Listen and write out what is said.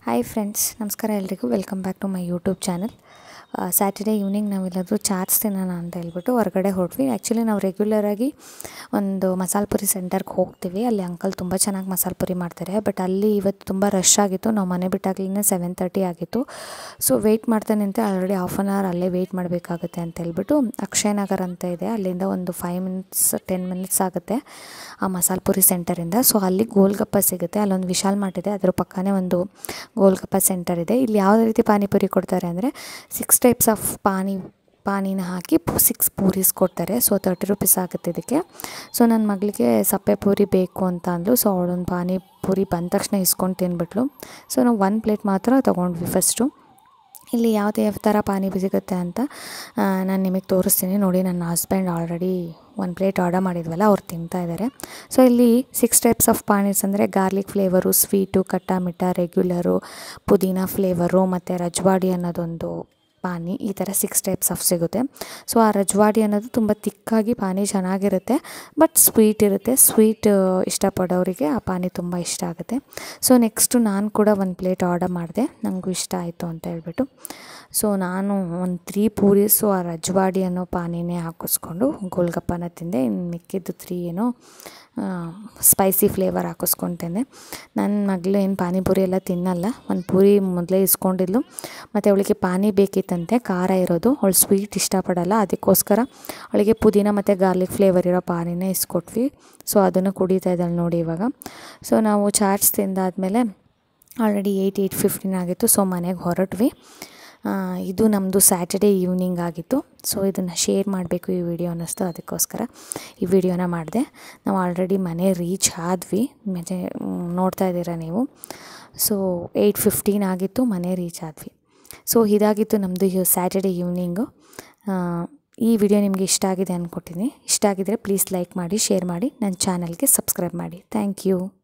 hi friends ನಮಸ್ಕಾರ ಎಲ್ರಿಗೂ welcome back to my YouTube channel Saturday evening ನಾವೆಲ್ಲಾದರೂ ಚಾಟ್ಸ್ ತಿನ್ನೋಣ ಅಂತ ಹೇಳ್ಬಿಟ್ಟು ಹೊರಗಡೆ ಹೊರಟ್ವಿ ಆ್ಯಕ್ಚುಲಿ ನಾವು ರೆಗ್ಯುಲರಾಗಿ ಒಂದು ಮಸಾಲೆ ಪುರಿ ಸೆಂಟರ್ಗೆ ಹೋಗ್ತೀವಿ ಅಲ್ಲಿ ಅಂಕಲ್ ತುಂಬ ಚೆನ್ನಾಗಿ ಮಸಾಲೆ ಪುರಿ ಮಾಡ್ತಾರೆ ಬಟ್ ಅಲ್ಲಿ ಇವತ್ತು ತುಂಬ ರಶ್ ಆಗಿತ್ತು ನಾವು ಮನೆ ಬಿಟ್ಟಾಗಲೇ ಸೆವೆನ್ ತರ್ಟಿ ಆಗಿತ್ತು ಸೊ ವೆಯ್ಟ್ ಮಾಡ್ತಾ ನಿಂತೆ ಆಲ್ರೆಡಿ ಹಾಫ್ ಆನ್ ಅವರ್ ಅಲ್ಲೇ ವೆಯ್ಟ್ ಮಾಡಬೇಕಾಗುತ್ತೆ ಅಂತ ಹೇಳ್ಬಿಟ್ಟು ಅಕ್ಷಯ್ ನಗರ್ ಅಂತ ಇದೆ ಅಲ್ಲಿಂದ ಒಂದು ಫೈವ್ ಮಿನಿಟ್ಸ್ ಟೆನ್ ಮಿನಿಟ್ಸ್ ಆಗುತ್ತೆ ಆ ಮಸಾಲೆ ಪುರಿ ಸೆಂಟರಿಂದ ಸೊ ಅಲ್ಲಿ ಗೋಲ್ಗಪ್ಪ ಸಿಗುತ್ತೆ ಅಲ್ಲೊಂದು ವಿಶಾಲ್ ಮಾರ್ಟ್ ಇದೆ ಅದ್ರ ಪಕ್ಕನೇ ಒಂದು ಗೋಲ್ಗಪ್ಪ ಸೆಂಟರ್ ಇದೆ ಇಲ್ಲಿ ಯಾವುದೇ ರೀತಿ ಪಾನಿಪುರಿ ಕೊಡ್ತಾರೆ ಅಂದರೆ ಸಿಕ್ಸ್ ಟೈಪ್ಸ್ ಆಫ್ ಪಾನಿ ಪಾನಿನ ಹಾಕಿ ಸಿಕ್ಸ್ ಪೂರೀಸ್ ಕೊಡ್ತಾರೆ ಸೊ ತರ್ಟಿ ರುಪೀಸ್ ಆಗುತ್ತೆ ಇದಕ್ಕೆ ಸೊ ನನ್ನ ಮಗಳಿಗೆ ಸಪ್ಪೆ ಪೂರಿ ಬೇಕು ಅಂತ ಅಂದ್ಲು ಸೊ ಅವಳೊಂದು ಪಾನಿಪುರಿ ಬಂದ ತಕ್ಷಣ ಇಸ್ಕೊಂಡು ತಿನ್ಬಿಟ್ಲು ಸೊ ನಾವು ಒಂದು ಪ್ಲೇಟ್ ಮಾತ್ರ ತೊಗೊಂಡ್ವಿ ಫಸ್ಟು ಇಲ್ಲಿ ಯಾವ್ದು ಯಾವ ಥರ ಪಾನಿ ಸಿಗುತ್ತೆ ಅಂತ ನಾನು ನಿಮಗೆ ತೋರಿಸ್ತೀನಿ ನೋಡಿ ನನ್ನ ಹಸ್ಬೆಂಡ್ ಆಲ್ರೆಡಿ ಒಂದು ಪ್ಲೇಟ್ ಆರ್ಡರ್ ಮಾಡಿದ್ವಲ್ಲ ಅವ್ರು ತಿಂತಾ ಇದ್ದಾರೆ ಸೊ ಇಲ್ಲಿ ಸಿಕ್ಸ್ ಟೈಪ್ಸ್ ಆಫ್ ಪಾನೀಸ್ ಅಂದರೆ garlic flavour sweet khatta meetha regular pudina flavour ಮತ್ತು ರಜ್ವಾಡಿ ಅನ್ನೋದೊಂದು ಪಾನಿ ಈ ಥರ ಸಿಕ್ಸ್ ಟೈಪ್ಸ್ ಆಫ್ ಸಿಗುತ್ತೆ ಸೊ ಆ ರಜ್ವಾಡಿ ಅನ್ನೋದು ತುಂಬ ತಿಕ್ಕಾಗಿ ಪಾನಿ ಚೆನ್ನಾಗಿರುತ್ತೆ ಬಟ್ ಸ್ವೀಟ್ ಇರುತ್ತೆ ಸ್ವೀಟ್ ಇಷ್ಟಪಡೋರಿಗೆ ಆ ಪಾನಿ ತುಂಬ ಇಷ್ಟ ಆಗುತ್ತೆ ಸೊ ನೆಕ್ಸ್ಟು ನಾನು ಕೂಡ ಒಂದು ಪ್ಲೇಟ್ ಆರ್ಡರ್ ಮಾಡಿದೆ ನನಗೂ ಇಷ್ಟ ಆಯಿತು ಅಂತ ಹೇಳ್ಬಿಟ್ಟು ಸೊ ನಾನು ಒಂದು ತ್ರೀ ಪೂರೀಸು ಆ ರಜ್ವಾಡಿ ಅನ್ನೋ ಪಾನಿನೇ ಹಾಕಿಸ್ಕೊಂಡು ಗೋಲ್ಗಪ್ಪನ ತಿಂದೆ ಇನ್ನು ಮಿಕ್ಕಿದ್ದು ತ್ರೀ ಏನೋ ಸ್ಪೈಸಿ ಫ್ಲೇವರ್ ಹಾಕಿಸ್ಕೊಂಡು ತಿಂದೆ ನನ್ನ ಮಗಳು ಏನು ಪಾನಿಪುರಿ ಎಲ್ಲ ತಿನ್ನಲ್ಲ ಒಂದು ಪೂರಿ ಮೊದಲೇ ಇಸ್ಕೊಂಡಿದ್ಲು ಮತ್ತು ಅವಳಿಗೆ ಪಾನಿ ಬೇಕಿತ್ತಂತೆ ಖಾರ ಇರೋದು ಅವಳು ಸ್ವೀಟ್ ಇಷ್ಟಪಡಲ್ಲ ಅದಕ್ಕೋಸ್ಕರ ಅವಳಿಗೆ ಪುದೀನ ಮತ್ತು ಗಾರ್ಲಿಕ್ ಫ್ಲೇವರ್ ಇರೋ ಪಾನಿನೇ ಇಸ್ಕೊಟ್ವಿ ಸೊ ಅದನ್ನು ಕುಡಿತಾ ಇದ್ದಾಳೆ ನೋಡಿ ಇವಾಗ ಸೊ ನಾವು ಚಾಟ್ಸ್ ತಿಂದಾದಮೇಲೆ ಆಲ್ರೆಡಿ ಏಯ್ಟ್ ಏಯ್ಟ್ ಫಿಫ್ಟೀನ್ ಆಗಿತ್ತು ಸೊ ಮನೆಗೆ ಹೊರಟ್ವಿ ಇದು ನಮ್ಮದು ಸ್ಯಾಟರ್ಡೇ ಈವ್ನಿಂಗ್ ಆಗಿತ್ತು ಸೊ ಇದನ್ನು ಶೇರ್ ಮಾಡಬೇಕು ಈ ವಿಡಿಯೋ ಅನ್ನಿಸ್ತು ಅದಕ್ಕೋಸ್ಕರ ಈ ವಿಡಿಯೋನ ಮಾಡಿದೆ ನಾವು ಆಲ್ರೆಡಿ ಮನೆ ರೀಚ್ ಆದ್ವಿ ಮತ್ತೆ ನೋಡ್ತಾ ಇದ್ದೀರಾ ನೀವು ಸೊ ಏಯ್ಟ್ ಫಿಫ್ಟೀನ್ ಆಗಿತ್ತು ಮನೆ ರೀಚ್ ಆದ್ವಿ ಸೊ ಇದಾಗಿತ್ತು ನಮ್ಮದು ಸ್ಯಾಟರ್ಡೇ ಈವ್ನಿಂಗು ಈ ವಿಡಿಯೋ ನಿಮಗೆ ಇಷ್ಟ ಆಗಿದೆ ಅಂದ್ಕೊಟ್ಟಿದ್ದೀನಿ ಇಷ್ಟ ಆಗಿದರೆ ಪ್ಲೀಸ್ ಲೈಕ್ ಮಾಡಿ ಶೇರ್ ಮಾಡಿ ನನ್ನ ಚಾನಲ್ಗೆ ಸಬ್ಸ್ಕ್ರೈಬ್ ಮಾಡಿ ಥ್ಯಾಂಕ್ ಯು